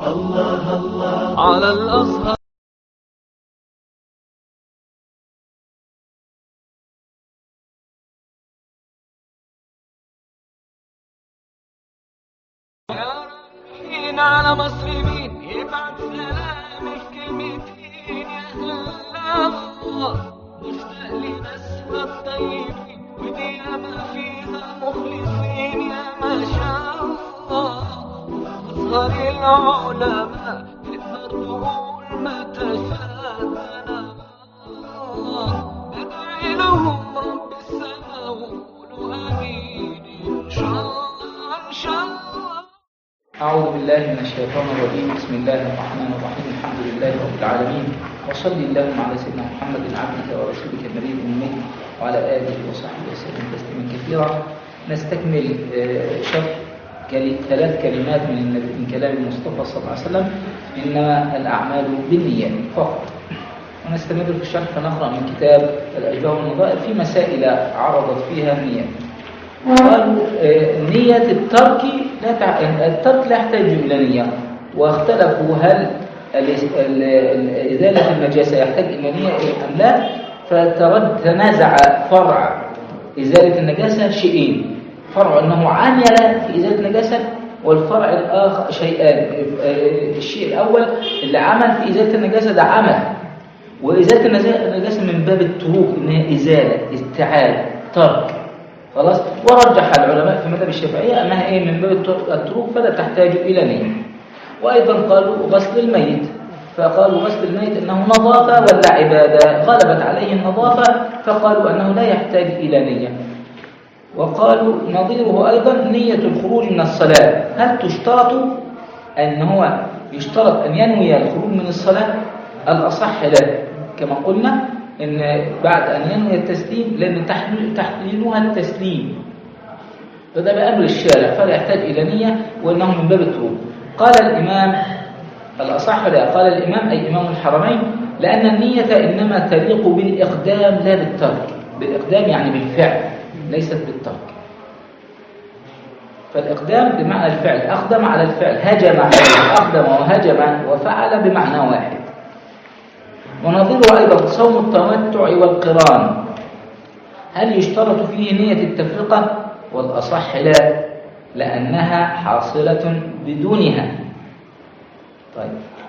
الله الله على الأزهر يا ربي على مسلمين يبعت سلام في كلمتين يا الله مشتاق لناسها الطيبين ودي ما فيها مخلصين يا ما شاء الله أصغر العلماء تقدر تقول ما تشاء ندعي لهم رب السماء وقولوا آمين إن شاء الله إن شاء الله أعوذ بالله من الشيطان الرجيم بسم الله الرحمن الرحيم الحمد لله رب العالمين وصل اللهم على سيدنا محمد عبدك ورسولك النبي الأمي وعلى آله وصحبه وسلم تسليما كثيرا نستكمل آه، شرح كلي- ثلاث كلمات من النبي- من كلام المصطفى صلى الله عليه وسلم إنما الأعمال بالنيات فقط ونستمر في الشرح فنقرأ من كتاب الأشباه والنظائر في مسائل عرضت فيها النيات قالوا آه، نية الترك لا تع... الترك لا يحتاج إلى نية واختلفوا هل ال- ال- ال- إزالة النجاسة يحتاج إلى نية أم لا فترد تنازع فرع إزالة النجاسة شيئين فرع أنه عمل في إزالة النجاسة والفرع الآخر شيئان آه، الشيء الأول اللي عمل في إزالة النجاسة ده عمل وإزالة النجا- النجاسة من باب التروك إنها إزالة استعادة ترك خلاص ورجح العلماء في مذهب الشافعية أنها إيه من باب التر- التروك فلا تحتاج إلى نية وأيضا قالوا غسل الميت فقالوا غسل الميت أنه نظافة ولا عبادة غلبت عليه النظافة فقالوا أنه لا يحتاج إلى نية وقالوا نظيره أيضا نية الخروج من الصلاة هل تشترط أن هو يشترط أن ينوي الخروج من الصلاة الأصح لا كما قلنا إن بعد أن ينوي التسليم لأن تحليل- تحليلها التسليم فده بأمر الشارع فلا يحتاج إلى نية وأنه من باب التروك قال الإمام الأصح لا قال الإمام أي إمام الحرمين لأن النية إنما تليق بالإقدام لا بالترك بالإقدام يعني بالفعل ليست بالترك فالإقدام بمعنى الفعل أقدم على الفعل هجم عليه أقدم وهجم وفعل بمعنى واحد ونظيره أيضا صوم التمتع والقران هل يشترط فيه نية التفرقة والأصح لا لأنها حاصلة بدونها طيب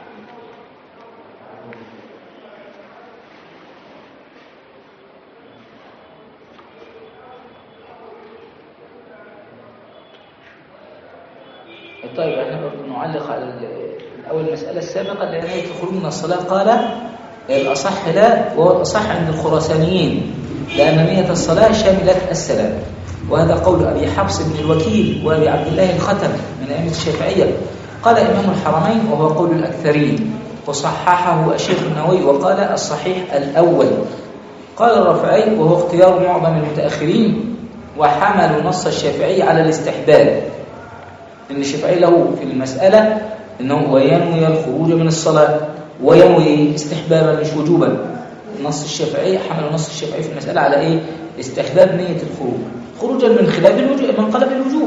طيب احنا برضه نعلق على ال- الاول المساله السابقه اللي هي الخروج من الصلاه قال الاصح لا وهو الاصح عند الخراسانيين لان نيه الصلاه شامله السلام وهذا قول ابي حفص بن الوكيل وابي عبد الله الختم من ائمه الشافعيه قال امام الحرمين وهو قول الاكثرين وصححه الشيخ النووي وقال الصحيح الاول قال الرافعي وهو اختيار معظم المتاخرين وحملوا نص الشافعي على الاستحباب ان الشافعي له في المسألة انه وينوي الخروج من الصلاة وينوي استحبابا مش وجوبا نص الشافعي حمل نص الشافعي في المسألة على ايه استحباب نية الخروج خروجا من خلاف الوجوب من قلب الوجوب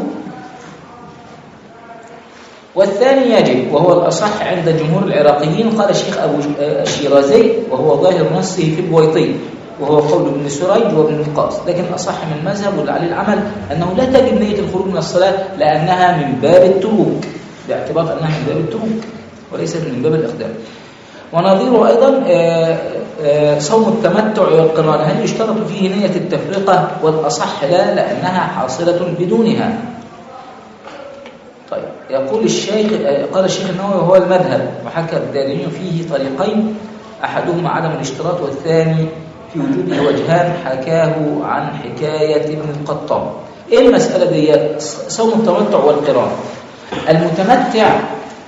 والثاني يجب وهو الأصح عند جمهور العراقيين قال الشيخ أبو ج- آه، الشيرازي وهو ظاهر نصه في البويطي وهو قول ابن سريج وابن القاص لكن أصح من المذهب واللي عليه العمل أنه لا تجب نية الخروج من الصلاة لأنها من باب التروك باعتبار أنها من باب التروك وليست من باب الإقدام ونظيره أيضا آه، آه، صوم التمتع والقران هل يشترط فيه نية التفرقة والأصح لا لأنها حاصلة بدونها طيب يقول الشيخ قال الشيخ النووي وهو المذهب وحكى الدارمي فيه طريقين احدهما عدم الاشتراط والثاني في وجوده وجهان حكاه عن حكايه ابن القطان ايه المساله دي صوم التمتع والقران المتمتع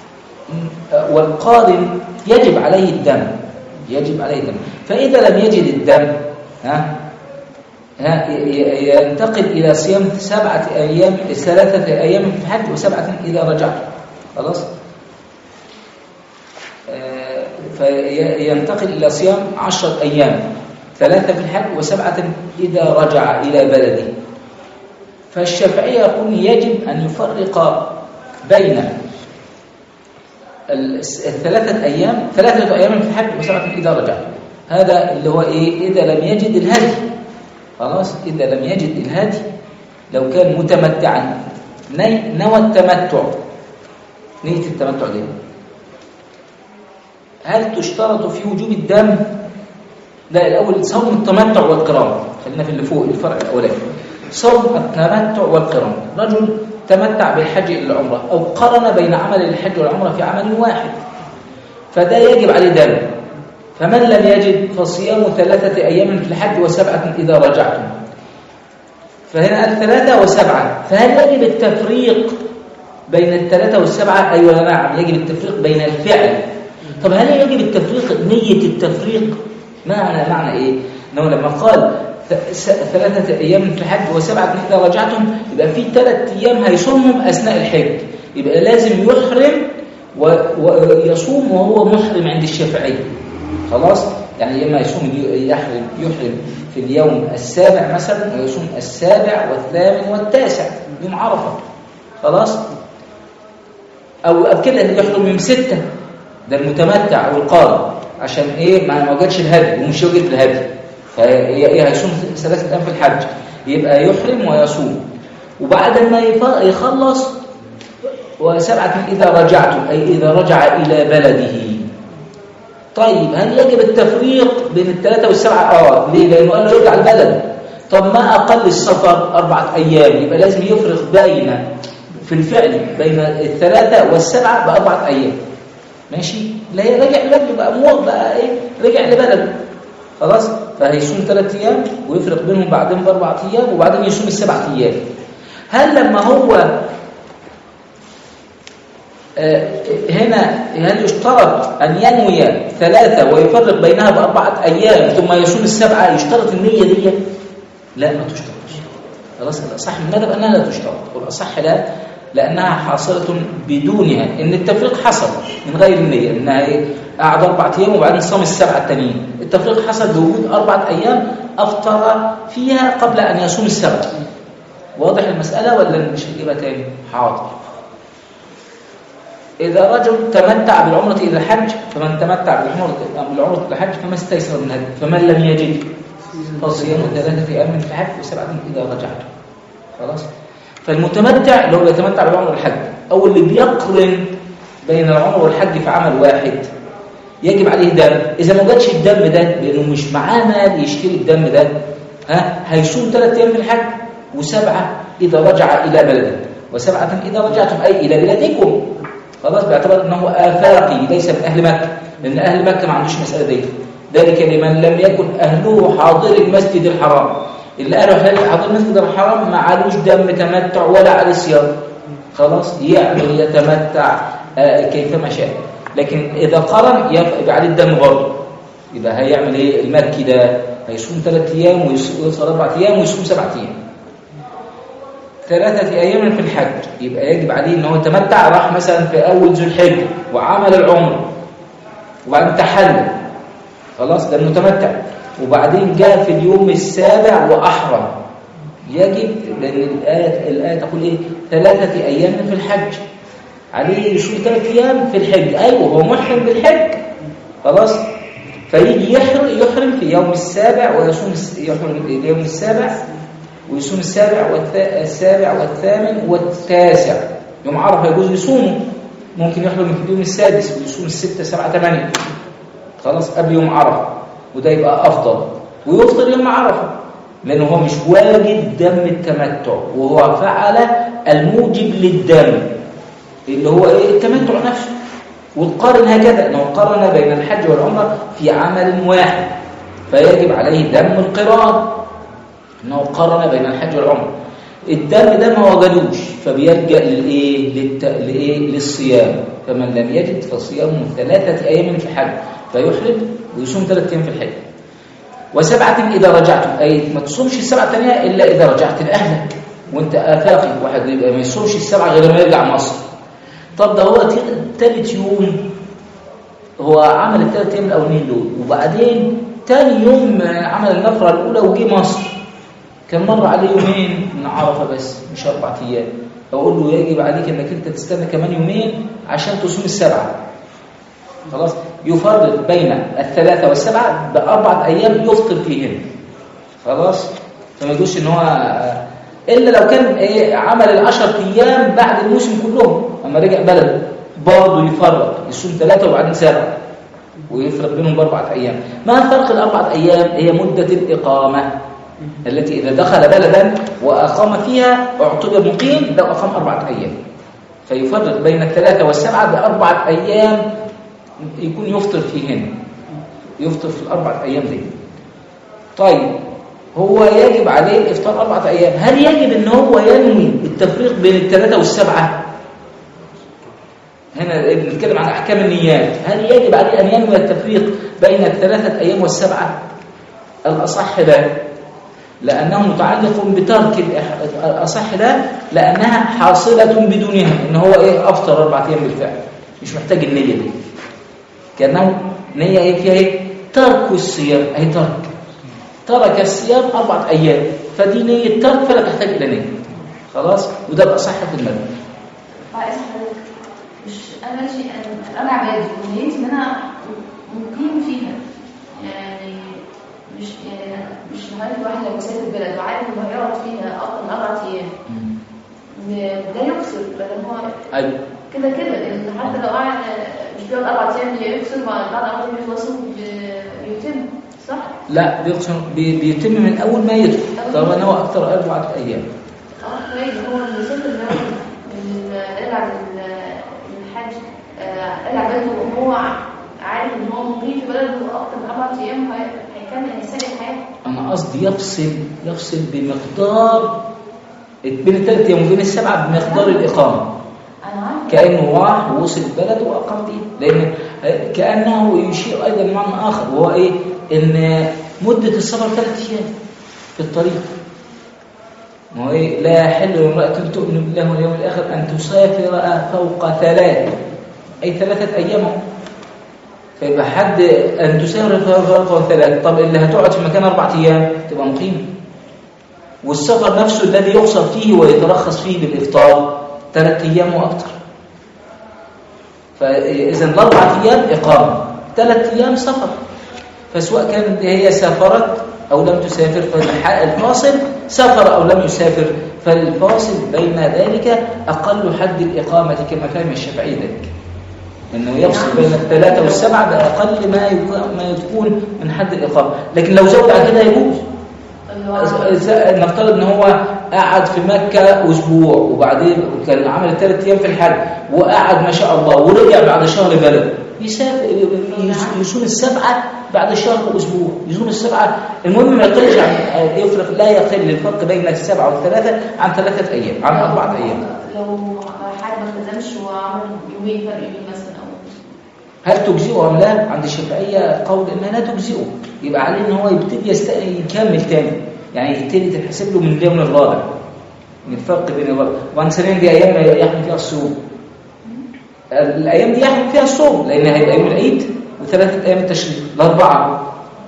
والقارن يجب عليه الدم يجب عليه الدم فاذا لم يجد الدم ها ها، ي- ينتقل إلى صيام سبعة أيام ثلاثة أيام في الحج وسبعة إذا رجع خلاص آه، فينتقل إلى صيام عشرة أيام ثلاثة في الحج وسبعة إذا رجع إلى بلده فالشافعية يقول يجب أن يفرق بين الس- الثلاثة أيام ثلاثة أيام في الحج وسبعة إذا رجعت هذا اللي هو إيه إذا لم يجد الهدي خلاص إذا لم يجد الهدي لو كان متمتعا ني- نوى التمتع نية التمتع دي هل تشترط في وجوب الدم لا الأول صوم التمتع والقران خلينا في اللي فوق الفرق الأولاني صوم التمتع والقران رجل تمتع بالحج إلى العمرة أو قرن بين عمل الحج والعمرة في عمل واحد فده يجب عليه دم فمن لم يجد فصيام ثلاثة أيام في الحج وسبعة إذا رجعتم فهنا قال ثلاثة وسبعة فهل يجب التفريق بين الثلاثة والسبعة أيوة نعم يجب التفريق بين الفعل طب هل يجب التفريق نية التفريق معنى معنى إيه إنه لما قال ث- س- ثلاثة أيام في الحج وسبعة إذا رجعتم يبقى في ثلاث أيام هيصومهم أثناء الحج يبقى لازم يحرم و- ويصوم وهو محرم عند الشافعية خلاص يعني اما يصوم يحرم يحرم في اليوم السابع مثلا ويصوم السابع والثامن والتاسع يوم عرفه خلاص او كده يحرم يوم سته ده المتمتع او القارئ عشان ايه ما وجدش الهدي ومش يوجد الهدي فهي ايه هيصوم ثلاثه ايام في الحج يبقى يحرم ويصوم وبعد ما يف- يخلص وسبعه اذا رجعتم اي اذا رجع الى بلده طيب هل يجب التفريق بين الثلاثة والسبعة؟ اه ليه؟ لأنه قال له يرجع البلد طب ما أقل السفر أربعة أيام يبقى لازم يفرق بين في الفعل بين الثلاثة والسبعة بأربعة أيام ماشي؟ لا هي رجع لبلده بقى مو بقى إيه؟ رجع لبلده خلاص؟ فهيصوم ثلاث أيام ويفرق بينهم بعدين بأربعة أيام وبعدين يصوم السبعة أيام هل لما هو آه، هنا هل يشترط أن ينوي ثلاثة ويفرق بينها بأربعة أيام ثم يصوم السبعة يشترط النية دي؟ لا ما تشترطش خلاص الأصح من المذهب أنها لا تشترط والأصح لا لأنها حاصلة بدونها إن التفريق حصل من غير النية إنها إيه؟ قعد أربعة أيام وبعدين صام السبعة التانيين التفريق حصل بوجود أربعة أيام أفطر فيها قبل أن يصوم السبعة واضح المسألة ولا مش هجيبها تاني؟ حاضر إذا رجل تمتع بالعمرة إلى الحج فمن تمتع بالعمرة بالعمرة إلى الحج فما استيسر من هذا فمن لم يجد فصيام ثلاثة أيام في الحج وسبعة إذا رجعت خلاص فالمتمتع اللي هو يتمتع بالعمرة والحج أو اللي بيقرن بين العمرة والحج في عمل واحد يجب عليه دم إذا ما جاتش الدم ده لأنه مش معاه مال يشتري الدم ده ها هيصوم ثلاث أيام في الحج وسبعة إذا رجع إلى بلده وسبعة إذا رجعتم أي إلى بلادكم خلاص باعتبار أنه آفاقي ليس من أهل مكة لأن أهل مكة ما عندوش مسألة دي ذلك لمن لم يكن أهله حاضر المسجد الحرام اللي أهله حاضر المسجد الحرام ما علوش دم تمتع ولا عليه صيام خلاص يعمل يتمتع آه، كيفما شاء لكن إذا قرن يبقى عليه الدم برضه يبقى هيعمل ايه المكي ده هيصوم ثلاث ايام ويصوم اربع ايام ويصوم سبعة ايام ثلاثة أيام في الحج يبقى يجب عليه إن هو يتمتع راح مثلا في أول ذو الحجة وعمل العمرة وبعدين تحلل خلاص ده المتمتع وبعدين جاء في اليوم السابع وأحرم يجب لأن الآية, الآية تقول إيه ثلاثة أيام في الحج عليه يصوم ثلاث أيام في الحج أيوه هو محرم بالحج خلاص فيجي يحرم يحرم في يوم السابع ويصوم الس- يحرم اليوم السابع ويصوم السابع والثا... السابع والثامن والتاسع يوم عرفه يجوز يصومه ممكن يحرم في اليوم السادس ويصوم الستة سبعة ثمانية خلاص قبل يوم عرفه وده يبقى أفضل ويفطر يوم عرفه لأنه هو مش واجد دم التمتع وهو فعل الموجب للدم اللي هو ايه التمتع نفسه والقارن هكذا انه قارن بين الحج والعمره في عمل واحد فيجب عليه دم القران انه قارن بين الحج والعمره الدم ده ما وجدوش فبيلجا للايه للت... لايه للصيام فمن لم يجد فصيام ثلاثه ايام في الحج فيحرم ويصوم ثلاث ايام في الحج وسبعة إذا رجعتم أي ما تصومش السبعة الثانية إلا إذا رجعت لأهلك وأنت آفاقي واحد يبقى ما يصومش السبعة غير ما يرجع مصر طب ده هو تالت يوم هو عمل الثلاث ايام الاولانيين دول وبعدين تاني يوم عمل النفره الاولى وجي مصر كان مر عليه يومين من عرفه بس مش اربع ايام اقول له يجب عليك انك انت تستنى كمان يومين عشان تصوم السبعه خلاص يفرق بين الثلاثة والسبعة بأربعة أيام يفطر فيهن خلاص فما يقولش إن هو إلا لو كان إيه عمل العشر أيام بعد الموسم كلهم أما رجع بلد برضه يفرق يصوم ثلاثة وبعدين سبعة ويفرق بينهم بأربعة أيام ما فرق الأربعة أيام هي مدة الإقامة التي إذا دخل بلدا وأقام فيها اعتبر مقيم لو أقام أربعة أيام فيفرق بين الثلاثة والسبعة بأربعة أيام يكون يفطر فيهن يفطر في الأربعة أيام دي طيب هو يجب عليه الإفطار أربعة أيام هل يجب أن هو ينوي التفريق بين الثلاثة والسبعة هنا بنتكلم عن أحكام النيات هل يجب عليه أن ينوي التفريق بين الثلاثة أيام والسبعة الأصح لا لأنه متعلق بترك الإح- الأصح لا لأنها حاصلة بدونها إن هو إيه أفطر أربعة أيام بالفعل مش محتاج النية دي كأنه نية إيه فيها إيه ترك الصيام أي ترك ترك الصيام أربعة أيام فدي نية ترك فلا تحتاج إلى نية خلاص وده الأصح في المذهب عايز حضرتك مش انا ماشي انا انا عبادي ونيتي ان انا مقيم فيها يعني مش يعني مش حضرتك الواحد لو مسافر بلد وعارف انه هيقعد فيها اكتر من اربع ايام م- ده يقصر بدل هو أيوة كده كده لان حتى لو قعد مش بيقعد اربع ايام يقصر بعد بعد اربع ايام يخلصوا ب- يتم صح؟ لا بيقسم بي- بيتم من أول ما يدخل طبعا هو أكثر أربعة أيام اه كويس هو المسافر اللي هو من قلع من الحج آه، قلع بلده وهو عارف ان هو مقيم في بلده اكتر من اربع ايام هي- هيكمل هيسلك حياته أنا قصدي يفصل يفصل بمقدار بين الثلاث أيام وبين السبعة بمقدار الإقامة انا عارف كأنه راح ووصل البلد وأقام فيه لأن كأنه يشير أيضا لمعنى آخر وهو إيه إن مدة السفر ثلاث أيام في الطريق ما هو إيه لا يحل لامرأة تؤمن بالله واليوم الآخر أن تسافر فوق ثلاث أي ثلاثة أيام أهو. فيبقى حد أن تسافر فوق ثلاث طب اللي هتقعد في مكان أربعة أيام تبقى مقيم والسفر نفسه الذي يقصر فيه ويترخص فيه بالإفطار ثلاث أيام وأكثر فإذا الأربعة أيام إقامة ثلاث أيام سفر فسواء كانت هي سافرت أو لم تسافر فالفاصل سافر أو لم يسافر فالفاصل بين ذلك أقل حد الإقامة كما فهم الشافعي ذلك انه يفصل بين الثلاثة والسبعة بأقل ما يكون ما يكون من حد الإقامة لكن لو زود عن كده يجوز اللي هو ز- نفترض ان هو قعد في مكة اسبوع وبعدين كان عمل ثلاث ايام في الحج وقعد ما شاء الله ورجع بعد شهر بلد يسافر يس- يصوم السبعة بعد شهر واسبوع يصوم السبعة المهم ما يقلش عن يفرق لا يقل الفرق بين السبعة والثلاثة عن ثلاثة ايام عن أربعة ايام لو حد ما التزمش وعمل يومين فرق يومين مثلا او هل تجزئه ام لا عند الشافعيه قول انها لا تجزئه يبقى عليه ان هو يبتدي يست... يكمل تاني يعني يبتدي تتحسب له من اليوم الرابع من الفرق بين الرابع وان سنين دي ايام يحمل فيها الصوم الايام دي يحمل فيها الصوم لان هيبقى يوم العيد وثلاثه ايام التشريق الاربعه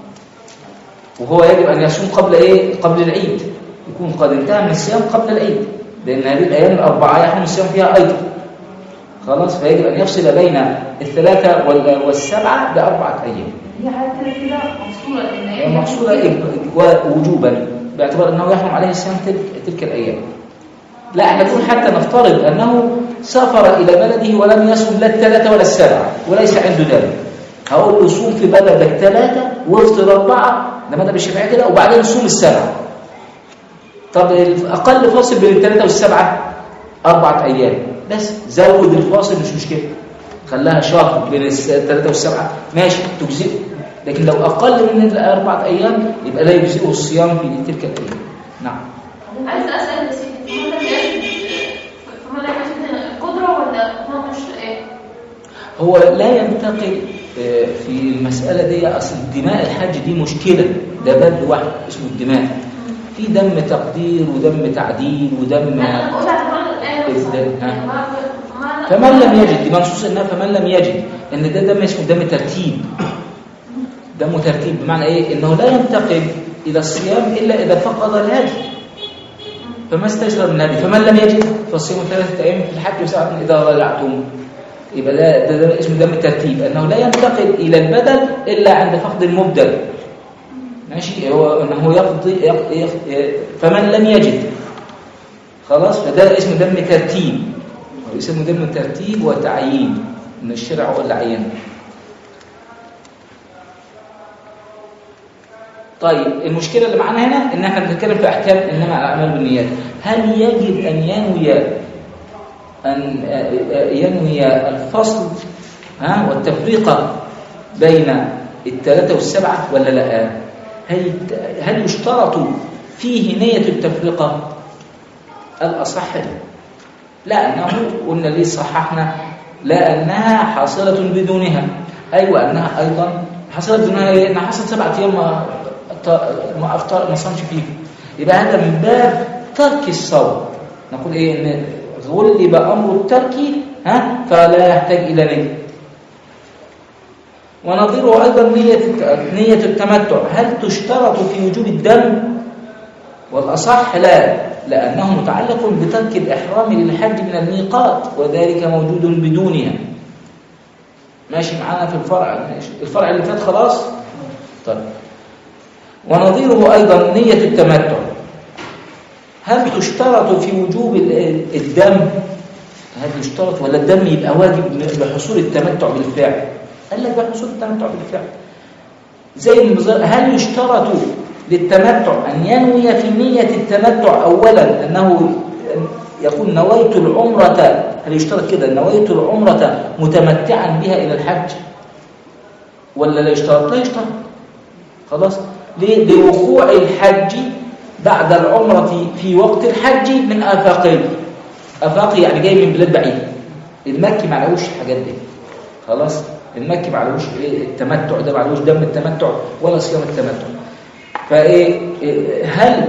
وهو يجب ان يصوم قبل ايه قبل العيد يكون قد انتهى من الصيام قبل العيد لان هذه الايام الاربعه يحمل الصيام فيها ايضا خلاص فيجب أن يفصل بين الثلاثة وال- والسبعة بأربعة أيام هي حاجه كده كده مفصوله لان هي محصولة إج- و- وجوبا باعتبار أنه يحرم عليه الصيام تلك, تلك الأيام لا احنا نقول حتى نفترض أنه سافر إلى بلده ولم يصم لا الثلاثة ولا السبعة وليس عنده ذلك هقول له صوم في بلدك ثلاثة وافطر أربعة ده مذهب الشافعية كده وبعدين صوم السبعة طب الأقل فاصل بين الثلاثة والسبعة أربعة أيام بس زود الفاصل مش مشكلة خلاها شهر بين الثلاثة والسبعة ماشي تجزئه لكن لو أقل من الأربعة أيام يبقى لا يجزئه الصيام في تلك الأيام نعم عايز اسال بس هو ده يجب فما لا يجب القدره ولا هو مش ايه هو لا ينتقل آه، في المسألة دي أصل دماء الحج دي مشكلة ده باب لوحده اسمه الدماء في دم تقدير ودم تعديل ودم انا بقول على بعض الايه بس. إزاي؟ ها؟ يعني ما- ما- فمن لم يجد دي منصوص انها فمن لم يجد ان ده دم اسمه دم ترتيب دم ترتيب بمعنى ايه انه لا ينتقل الى الصيام الا اذا فقد الهدي فما استجر من الهدي فمن لم يجد فالصيام ثلاثه ايام في الحج وسبعه اذا رجعتم يبقى ده, ده, ده اسمه دم الترتيب انه لا ينتقل الى البدل الا عند فقد المبدل ماشي هو انه يقضي يق- يق- فمن لم يجد خلاص فده اسمه دم ترتيب اسمه دم ترتيب وتعيين ان الشرع هو اللي عينه طيب المشكله اللي معانا هنا ان احنا بنتكلم في احكام انما الاعمال بالنيات هل يجب ان ينوي ان ينوي الفصل ها والتفرقه بين الثلاثه والسبعه ولا لا هل هل يشترط فيه نيه التفرقه الاصح لا انه قلنا ليه صححنا لا انها حاصله بدونها ايوه انها ايضا حصلت بدونها ايه انها حصلت سبعة ايام ما ما افطر ما صامش فيه يبقى هذا من باب ترك الصوم نقول ايه ان غلب امر الترك ها فلا يحتاج الى نيه ونظيره ايضا نيه نيه التمتع هل تشترط في وجوب الدم والاصح لا لانه متعلق بترك الاحرام للحج من الميقات وذلك موجود بدونها ماشي معانا في الفرع الفرع اللي فات خلاص طيب ونظيره أيضا نية التمتع هل تشترط في وجوب ال- الدم هل يشترط ولا الدم يبقى واجب بحصول التمتع بالفعل قال لك بحصول التمتع بالفعل زي المزار هل يشترط للتمتع أن ينوي في نية التمتع أولا أنه يقول نويت العمرة هل يشترط كده نويت العمرة متمتعا بها إلى الحج ولا لا يشترط لا يشترط خلاص ليه؟ لوقوع الحج بعد العمرة في وقت الحج من آفاقين آفاق يعني جاي من بلاد بعيدة المكي ما عليهوش الحاجات دي خلاص المكي ما عليهوش ايه التمتع ده ما عليهوش دم التمتع ولا صيام التمتع فايه إيه، هل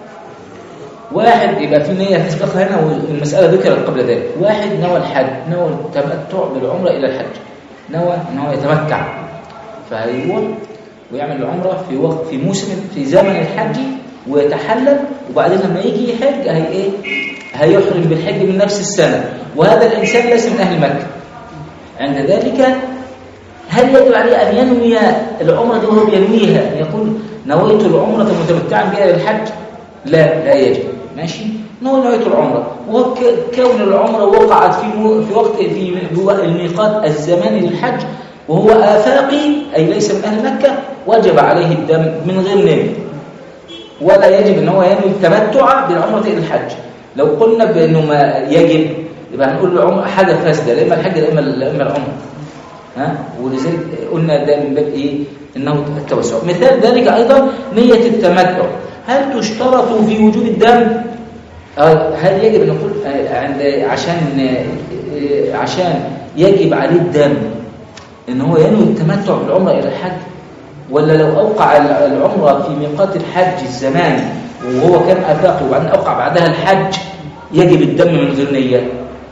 واحد يبقى في نية تسبقها هنا والمسألة ذكرت قبل ذلك واحد نوى الحج نوى التمتع بالعمرة إلى الحج نوى ان هو يتمتع فهيروح ويعمل العمرة في وقت في موسم في زمن الحج ويتحلل وبعدين لما يجي يحج هي ايه هيحرم بالحج من نفس السنة وهذا الإنسان ليس من أهل مكة عند ذلك هل يجب عليه أن ينوي العمرة دي وهو بينويها أن يقول نويت العمرة متمتعا بها للحج لا لا يجب ماشي نوى نويت العمرة وكون العمرة وقعت في مو- في وقت في الميقات الزماني للحج وهو آفاقي أي ليس من أهل مكة وجب عليه الدم من غير نية ولا يجب ان هو ينوي التمتع بالعمرة إلى الحج لو قلنا بأنه ما يجب يبقى هنقول له عمر حاجة فاسدة لا إما الحج لا إما لا إما العمرة ها ولذلك قلنا ده من باب إيه إنه التوسع مثال ذلك أيضا نية التمتع هل تشترط في وجود الدم آه، هل يجب أن نقول آه، عند عشان آه، عشان يجب عليه الدم ان هو ينوي التمتع بالعمره الى الحج ولا لو اوقع العمره في ميقات الحج الزماني وهو كان افاقي وبعدين اوقع بعدها الحج يجب الدم من غير نيه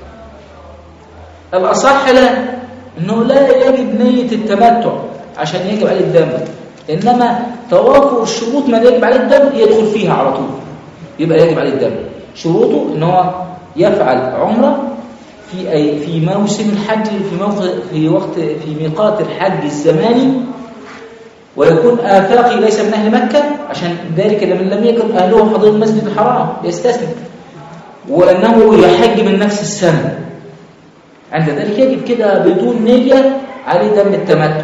الاصح لا انه لا يجب نيه التمتع عشان يجب عليه الدم انما توافر الشروط ما يجب عليه الدم يدخل فيها على طول يبقى يجب عليه الدم شروطه ان هو يفعل عمره في أي في موسم الحج في موقع في وقت في ميقات الحج الزماني ويكون آفاقي ليس من أهل مكة عشان ذلك لمن لم يكن أهله حضور المسجد الحرام يستثني وأنه يحج من نفس السنة عند ذلك يجب كده بدون نية عليه دم التمتع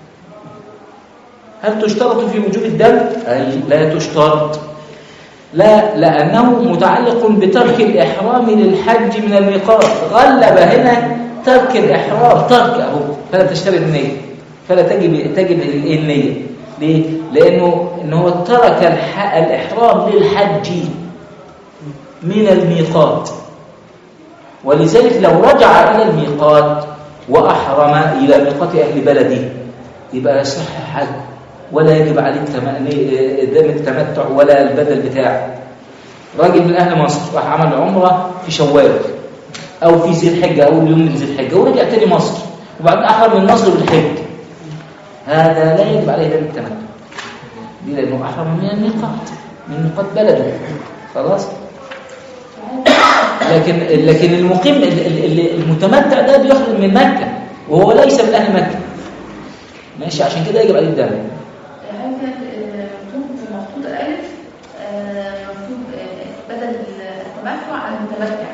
هل تشترط في وجوب الدم؟ أي لا تشترط لا لأنه متعلق بترك الإحرام للحج من الميقات غلب هنا ترك الإحرام ترك أهو فلا تشترط النية فلا تجب تجب النية ليه؟ لأنه إنه ترك الح... الإحرام للحج من الميقات ولذلك لو رجع إلى الميقات وأحرم إلى ميقات أهل بلده يبقى يصح حج ولا يجب عليه دم التمتع ولا البدل بتاعه راجل من أهل مصر راح عمل عمرة في شوال أو في ذي الحجة أو يوم من ذي الحجة ورجع تاني مصر وبعدين أحرم من مصر بالحج هذا لا يجب عليه دم التمتع دي لأنه أحرم من الميقات من ميقات بلده خلاص لكن لكن المقيم ال- ال- ال- المتمتع ده بيخرج من مكة وهو ليس من أهل مكة ماشي عشان كده يجب عليه الدم هل كان مكتوب في مخطوط الألف آه، مكتوب آه، بدل التمتع على المتمتع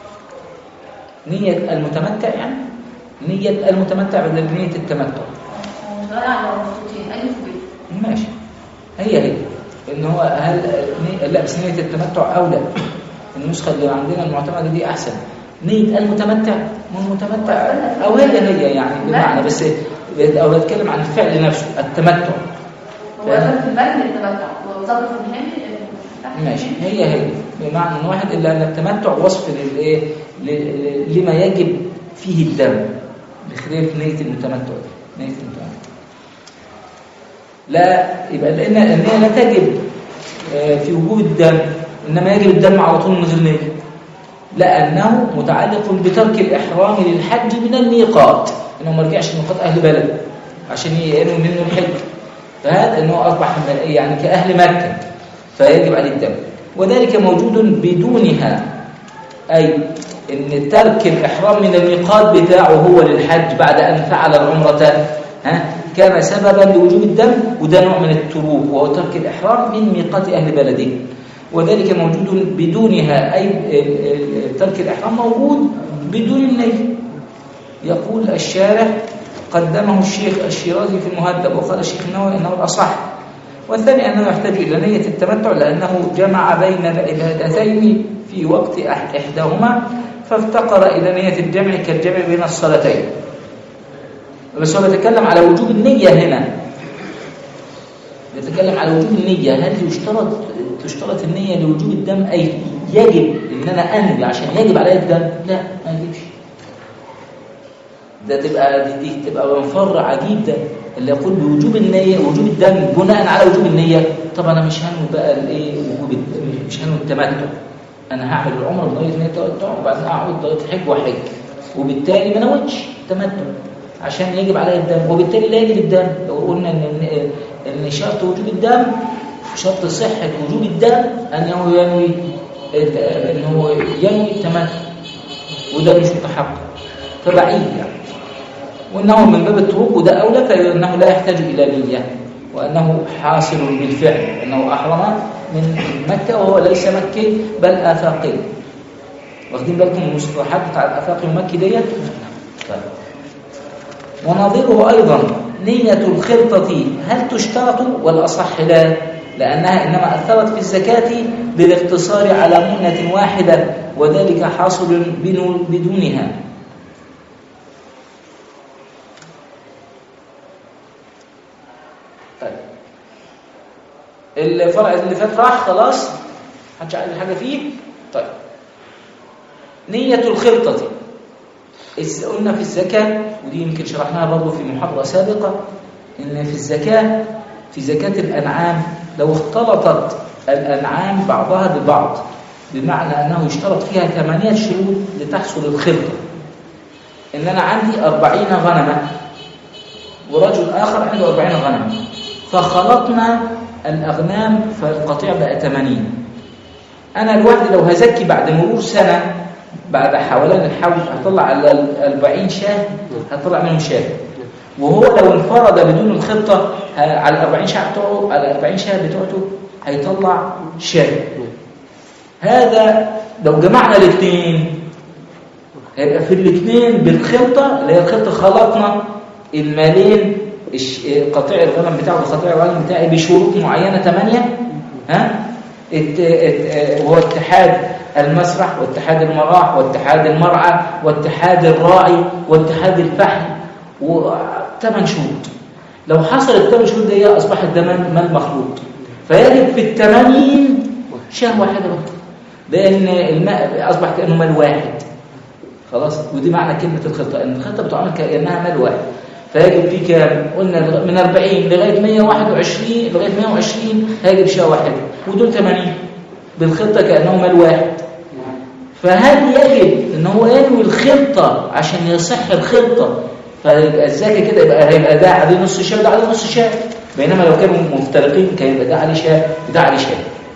نية المتمتع يعني نية المتمتع بدل نية التمتع ومتغير على مخطوطين ألف وب ماشي هي هي ان هو هل ني- لا بس نية التمتع اولى النسخة اللي عندنا المعتمدة دي احسن نية المتمتع ما المتمتع او هي هي يعني بمعنى بس او بتكلم عن الفعل نفسه التمتع هو ظرف المتن التمتع وظرف الهند ماشي هي هي بمعنى ان واحد الا ان التمتع وصف للايه ل- ل- لما يجب فيه الدم بخلاف نية المتمتع دي نية المتمتع لا يبقى لان النية لا تجب آه، في وجوب الدم انما يجب الدم على طول من غير نية لانه متعلق بترك الاحرام للحج من الميقات انه ما رجعش لميقات اهل بلده عشان ينوي منه الحج فهذا انه اصبح يعني كاهل مكه فيجب عليه الدم وذلك موجود بدونها أي إن ترك الإحرام من الميقات بتاعه هو للحج بعد أن فعل العمرة ها كان سببا لوجوب الدم وده نوع من التروك وهو ترك الإحرام من ميقات أهل بلده وذلك موجود بدونها أي ال- ال- ترك الإحرام موجود بدون النية يقول الشارح قدمه الشيخ الشيرازي في المهذب وقال الشيخ النووي انه الاصح والثاني انه يحتاج الى نيه التمتع لانه جمع بين العبادتين في وقت أح- احداهما فافتقر الى نيه الجمع كالجمع بين الصلاتين بس هو بيتكلم على وجوب النيه هنا بيتكلم على وجوب النيه هل يشترط تشترط النيه لوجوب الدم اي يجب ان انا انوي عشان يجب علي الدم لا ما يجبش ده تبقى دي, دي تبقى منفر عجيب ده اللي يقول بوجوب النية وجوب الدم بناء على وجوب النية طب انا مش هنوي بقى الايه وجوب الدم مش هنوي التمتع انا هعمل العمره بنيه نيه التمتع وبعدين اقعد لغايه حج وحج وبالتالي ما نويتش تمتع عشان يجب عليا الدم وبالتالي لا يجب الدم لو قلنا ان ان إن شرط وجوب الدم شرط صحه وجوب الدم ان هو ينوي ان هو ينوي التمتع وده مش متحقق فبعيد يعني وانه من باب الطرق وده اولى فانه لا يحتاج الى نيه وانه حاصل بالفعل انه احرم من مكه وهو ليس مكي بل افاقي واخدين بالكم من المصطلحات بتاع الافاقي والمكي ديت طيب. ونظيره ايضا نيه الخلطه هل تشترط والاصح لا لانها انما اثرت في الزكاه بالاقتصار على منه واحده وذلك حاصل بدون- بدونها طيب الفرع اللي فات راح خلاص محدش عايز حاجه فيه طيب نية الخلطة إذ قلنا في الزكاة ودي يمكن شرحناها برضه في محاضرة سابقة إن في الزكاة في زكاة الأنعام لو اختلطت الأنعام بعضها ببعض بمعنى أنه يشترط فيها ثمانية شروط لتحصل الخلطة إن أنا عندي أربعين غنمة ورجل آخر عنده أربعين غنم فخلطنا الأغنام فالقطيع بقى 80 أنا لوحدي لو هزكي بعد مرور سنة بعد حوالين الحول هطلع على ال 40 شاه هطلع منهم شاه وهو لو انفرد بدون الخطة ه- على ال 40 شاه بتوعه على ال 40 شاه بتوعته هيطلع شاه هذا لو جمعنا الاثنين هيبقى في الاثنين بالخلطة اللي هي الخلطة خلطنا المالين الش- قطيع الغنم بتاعه وقطيع الغنم بتاعي بشروط معينة ثمانية ها ات- ات- وهو اتحاد المسرح واتحاد المراح واتحاد المرعى واتحاد الراعي واتحاد الفحل وثمان شروط لو حصل الثمان شروط دي اصبحت ده مال مال مخلوط فيجب في الثمانين شاه واحده بس لان الماء اصبح كانه مال واحد خلاص ودي معنى كلمة الخطة ان الخطة بتعمل كأنها مال واحد فيجب في كام قلنا لغ- من 40 لغاية 121 لغاية 120 هيجب شاة واحدة ودول 80 بالخطة كأنه مال واحد فهل يجب ان هو ينوي الخطة عشان يصح الخطة فيبقى الزكاة كده يبقى هيبقى ده عليه نص شاة وده عليه نص شاة بينما لو كانوا مفترقين كان يبقى ده عليه شاة وده عليه شاة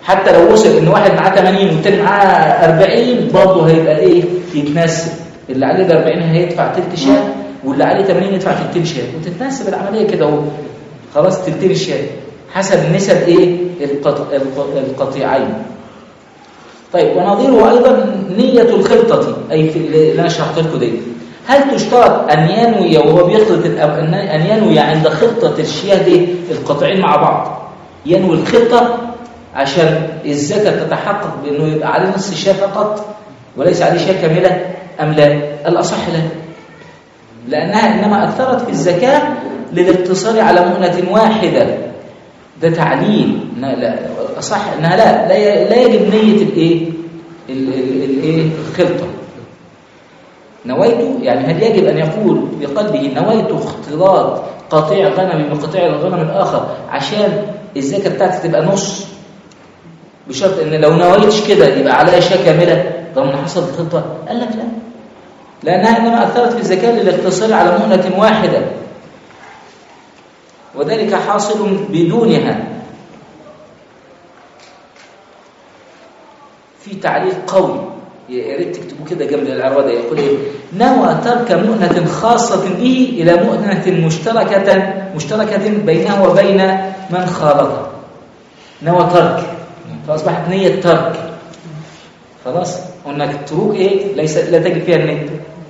حتى لو وصل ان واحد معاه 80 والتاني معاه 40 برضه هيبقى ايه يتناسب اللي عليه ال 40 هيدفع تلت شاه واللي عليه 80 يدفع تلتين شاه وتتناسب العمليه كده اهو خلاص تلتين الشاه حسب نسب ايه القط... الق- القطيعين طيب ونظيره ايضا نيه الخلطه اي في اللي انا شرحت لكم دي هل تشترط ان ينوي وهو بيخلط الأب- ان أن ينوي عند خلطه الشياه دي القطعين مع بعض ينوي الخلطه عشان الزكاه تتحقق بانه يبقى عليه نص الشاه فقط وليس عليه شاه كامله ام لا الاصح لا لانها انما اثرت في الزكاه للاقتصار على مؤنه واحده ده تعليل لا لا صح انها لا لا ي- لا يجب نيه الايه ال- ال- الايه الخلطه نويت يعني هل يجب ان يقول بقلبه نويت اختلاط قطيع غنمي بقطيع الغنم الاخر عشان الزكاه بتاعتي تبقى نص بشرط ان لو نويتش كده يبقى عليها شاه كامله رغم ان حصلت خلطه قال لك لا لانها انما اثرت في الزكاه للاقتصار على مؤنه واحده وذلك حاصل بدونها في تعليق قوي يا ريت تكتبوا كده جنب العروضه يقول ايه نوى ترك مؤنة خاصة به إلى مؤنة مشتركة مشتركة بينه وبين من خالطه نوى ترك فأصبحت نية ترك خلاص انك تروك ايه ليس لا تجب فيها النية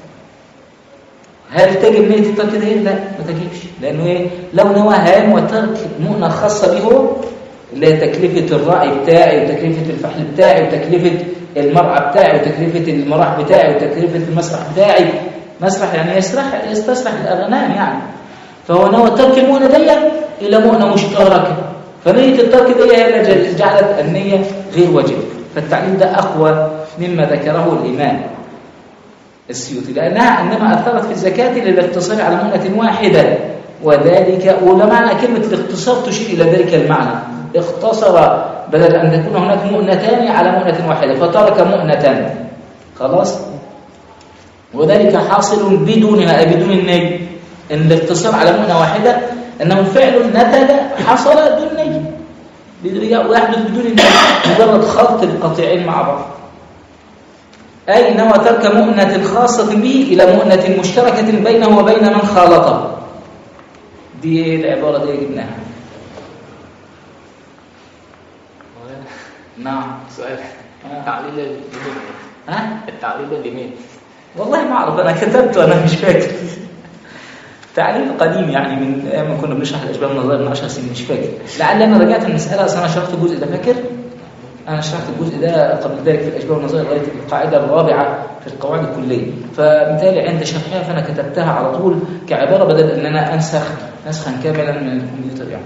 هل تجب نية الترك ده إيه؟ لا ما تجبش لأنه إيه لو نوى هام وترك مؤنة خاصة به هو اللي هي تكلفة الرعي بتاعي وتكلفة الفحل بتاعي وتكلفة المرعى بتاعي وتكلفة المراح بتاعي وتكلفة المسرح بتاعي مسرح يعني يسرح يستسرح الأغنام يعني فهو نوى ترك المؤنة دي إلى مؤنة مشتركة فنية الترك دي هي اللي جعلت النية غير واجبة فالتعليم ده أقوى مما ذكره الإمام السيوطي لأنها إنما أثرت في الزكاة للاقتصار على مؤنة واحدة وذلك ومعنى كلمة الاقتصار تشير إلى ذلك المعنى اختصر بدل أن تكون هناك مؤنتان على مؤنة واحدة فترك مؤنة خلاص وذلك حاصل بدونها أي بدون النية إن الاقتصار على مؤنة واحدة أنه فعل نتج حصل دون نية ويحدث بدون النية مجرد خلط القطيعين مع بعض أي نوى ترك مؤنة خاصة به إلى مؤنة مشتركة بينه وبين من خالطه دي العبارة دي جبناها نعم سؤال آه. تعليل اليمين ها التعليل اليمين والله ما اعرف انا كتبته انا مش فاكر تعليل قديم يعني من ايام ما كنا بنشرح الاشباه النظريه من 10 سنين مش فاكر لعل انا رجعت المساله اصل انا شرحت الجزء ده فاكر انا شرحت الجزء ده قبل ذلك في الاشباه والنظريه لغايه القاعده الرابعه في القواعد الكليه فبالتالي عند شرحها فانا كتبتها على طول كعباره بدل ان انا انسخ نسخا كاملا من الكمبيوتر يعني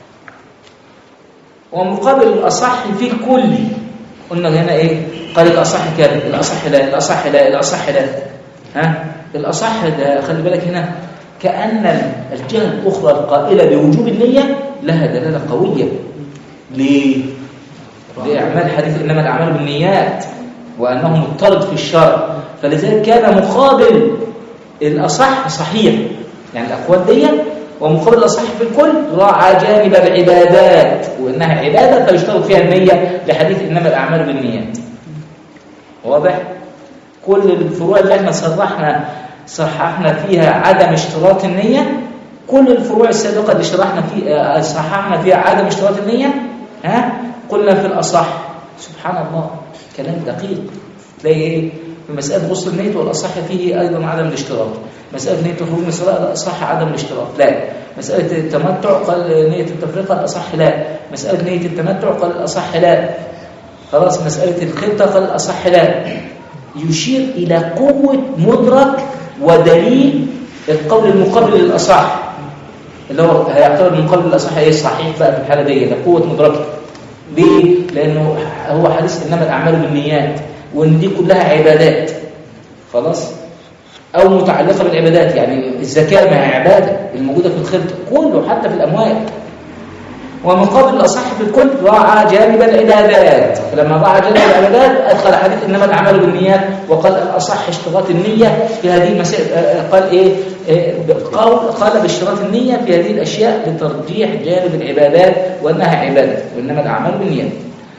ومقابل الأصح في الكل قلنا هنا إيه قال الأصح كذا الأصح لا الأصح لا الأصح لا ها الأصح ده خلي بالك هنا كأن الجهة الأخرى القائلة بوجوب النية لها دلالة قوية ليه؟ لإعمال حديث إنما الأعمال بالنيات وأنه مضطرد في الشرع فلذلك كان مقابل الأصح صحيح يعني الأقوال دي ومقابل الأصح في الكل راعى جانب العبادات وإنها عبادة فيشترط فيها النية لحديث إنما الأعمال بالنيات واضح؟ كل الفروع اللي احنا صرحنا صححنا فيها عدم اشتراط النية كل الفروع السابقة اللي شرحنا فيها صححنا فيها عدم اشتراط النية ها قلنا في الأصح سبحان الله كلام دقيق تلاقي ايه في مسألة غسل النية والأصح فيه أيضا عدم الاشتراط مسألة نية الخروج من الصلاة الأصح عدم الاشتراط لا مسألة التمتع قال نية التفرقة الأصح لا مسألة نية التمتع قال الأصح لا خلاص مسألة الخلطة قال الأصح لا يشير إلى قوة مدرك ودليل القول المقابل للأصح اللي هو هيعتبر المقابل للأصح ايه صحيح بقى في الحالة دي ده قوة مدركه ليه؟ لأنه هو حديث إنما الأعمال بالنيات وإن دي كلها عبادات خلاص؟ أو متعلقة بالعبادات يعني الزكاة ما هي عبادة الموجودة في الخلطة كله حتى في الأموال ومقابل الأصح في الكل راعى جانب العبادات فلما راعى جانب العبادات أدخل حديث إنما الأعمال بالنيات وقال الأصح اشتراط النية في هذه المسائل قال إيه قال قال باشتراط النية في هذه الأشياء لترجيح جانب العبادات وأنها عبادة وإنما الأعمال بالنيات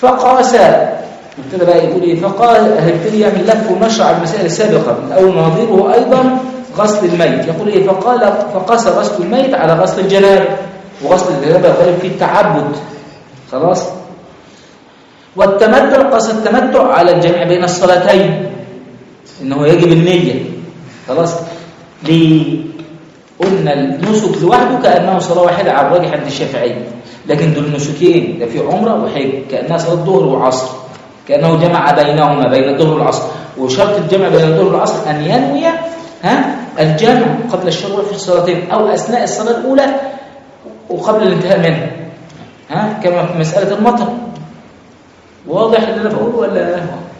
فقاس ابتدى بقى يقول ايه فقال هيبتدي يعمل لف ونشر على المسائل السابقه من اول نظيره ايضا غسل الميت يقول ايه فقال فقاس غسل الميت على غسل الجنابه وغسل الجنابه يغلب فيه التعبد خلاص والتمتع قاس التمتع على الجمع بين الصلاتين انه يجب النيه خلاص ليه قلنا النسك لوحده كانه صلاه واحده على الراجح عند الشافعي لكن دول نسكين ده في عمره وحج كانها صلاه ظهر وعصر كانه جمع بينهما بين الظهر والعصر وشرط الجمع بين الظهر والعصر ان ينوي ها الجمع قبل الشروع في الصلاتين او اثناء الصلاه الاولى وقبل الانتهاء منها ها كما في مساله المطر واضح اللي انا بقوله ولا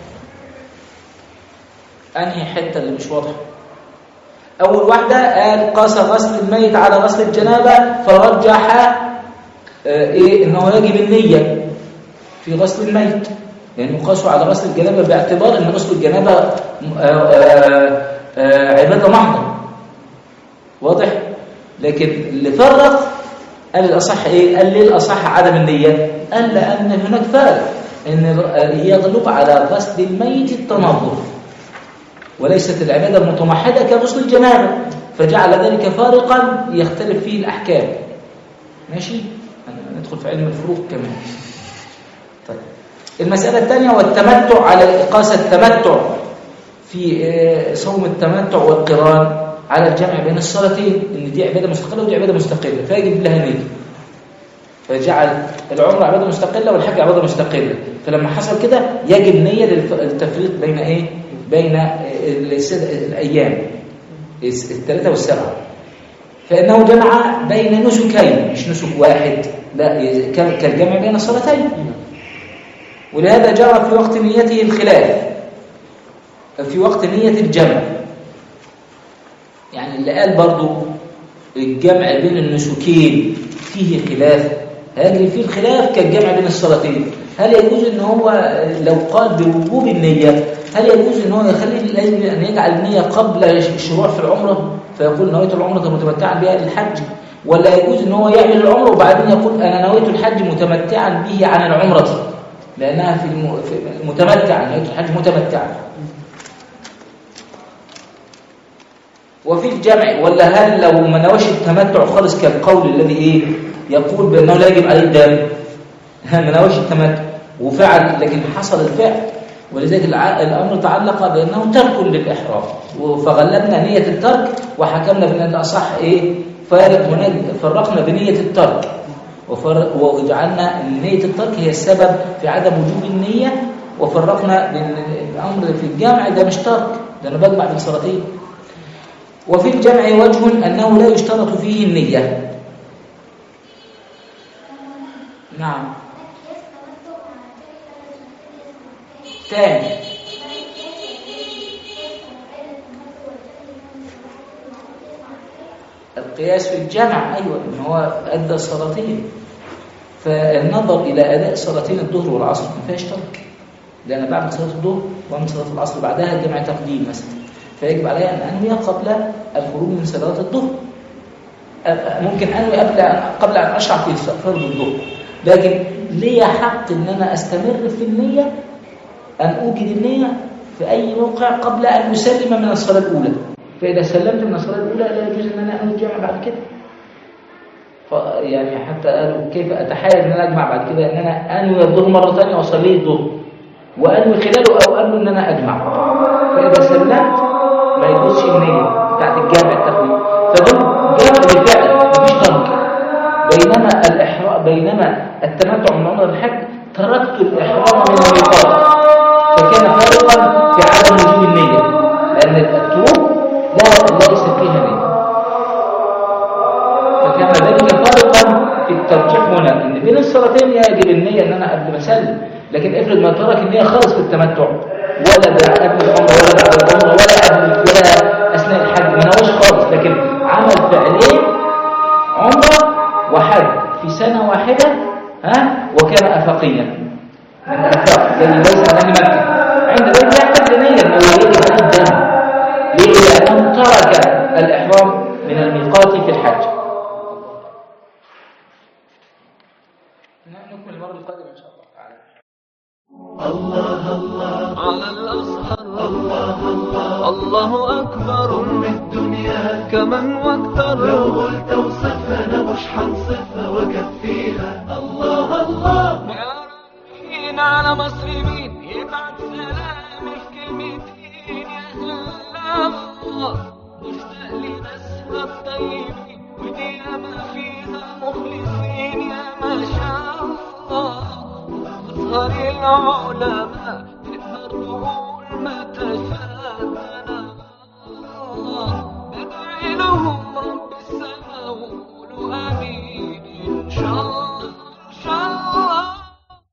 انهي حته اللي مش واضحه اول واحده قال قاس غسل الميت على غسل الجنابه فرجح آه، ايه انه يجب النيه في غسل الميت لانه قاسوا على غسل الجنابه باعتبار ان غسل الجنابه آه، آه، آه، عباده محضه واضح لكن اللي فرق قال الاصح ايه قال ليه الاصح عدم النيه قال لان هناك فرق ان يغلب على غسل الميت التنظف وليست العباده المتمحضه كغسل الجنابه فجعل ذلك فارقا يختلف فيه الاحكام ماشي ندخل في علم الفروق كمان طيب المساله الثانيه والتمتع على اقاسه التمتع في آه، صوم التمتع والقران على الجمع بين الصلاتين ان دي عباده مستقله ودي عباده مستقله فيجب لها نيه فجعل العمره عباده مستقله والحج عباده مستقله فلما حصل كده يجب نيه للف- للتفريق بين ايه بين آه، السد- الايام الس- الثلاثه والسبعه فانه جمع بين نسكين مش نسك واحد لا ي- ك- كالجمع بين الصلاتين ولهذا جرى في وقت نيته الخلاف في وقت نية الجمع يعني اللي قال برضو الجمع بين النسكين فيه خلاف هيجري فيه الخلاف كالجمع بين الصلاتين هل يجوز ان هو لو قال بوجوب النية هل يجوز ان هو يخلي لازم ان يجعل النية قبل الشروع في العمرة فيقول نويت العمرة متمتعا بها للحج ولا يجوز ان هو يعمل العمرة وبعدين يقول انا نويت الحج متمتعا به عن العمرة لانها في, الم... في متمتعا نويت الحج متمتعا وفي الجمع ولا هل لو ما نواش التمتع خالص كالقول الذي ايه يقول بانه لا يجب عليه الدم ما نواش التمتع وفعل لكن حصل الفعل ولذلك الع- الامر تعلق بانه ترك للاحرام فغلبنا نيه الترك وحكمنا بان الاصح ايه فارق هناك فرقنا بنيه الترك وفرق وجعلنا ان نيه الترك هي السبب في عدم وجوب النيه وفرقنا بين الامر في الجمع ده مش ترك ده انا بجمع بين صلاتين وفي الجمع وجه أنه لا يشترط فيه النية نعم تاني القياس في الجمع أيوة إن هو أدى الصلاتين فالنظر إلى أداء صلاتين الظهر والعصر ما فيهاش ترك لأن بعد صلاة الظهر ومن صلاة العصر بعدها جمع تقديم مثلا فيجب علي أن أنوي قبل الخروج من صلاة الظهر أ- ممكن أنوي قبل قبل أن أشرع في فرض الظهر لكن لي حق أن أنا أستمر في النية أن أوجد النية في أي موقع قبل أن أسلم من الصلاة الأولى فإذا سلمت من الصلاة الأولى لا يجوز أن أنا أنوي الجمع بعد كده ف- يعني حتى قالوا كيف أتحايل أن أنا أجمع بعد كده أن أنا أنوي الظهر مرة ثانية وأصلي الظهر وأنوي خلاله أو أنوي أن أنا أجمع فإذا سلمت ما يجوزش النية بتاعت الجامع التقويم فدول جامع بالفعل مفيش ترك بينما الإحرام بينما التمتع من عمر الحج تركت الإحرام من الميقات فكان فارقا في عدم وجوب النية لأن التروك لا ليس فيها نية فكان ذلك فارقا في الترجيح هنا ان بين الصلاتين يجب النيه ان انا قبل ما اسلم لكن افرض ما ترك النيه خالص في التمتع ولا بعد قبل العمره ولا بعد العمره ولا قبل ولا اثناء الحج ما نواش خالص لكن عمل فعلين عمره وحج في سنه واحده ها وكان افاقيا من افاق زي ليس من اهل مكه عند ذلك لا يحتاج لنيه انه يجب عليه الدم ليه؟ لانه ترك الاحرام من الميقات في الحج نكمل المرة القادمة إن شاء الله تعالى واكتر لو قلت اوصفها انا مش هنصفها واكفيها الله الله يا رب على مصر مين يبعت سلام في كلمتين يا الله مشتاق لناسها الطيبين ودي ما فيها مخلصين يا ما شاء الله أزهر العلماء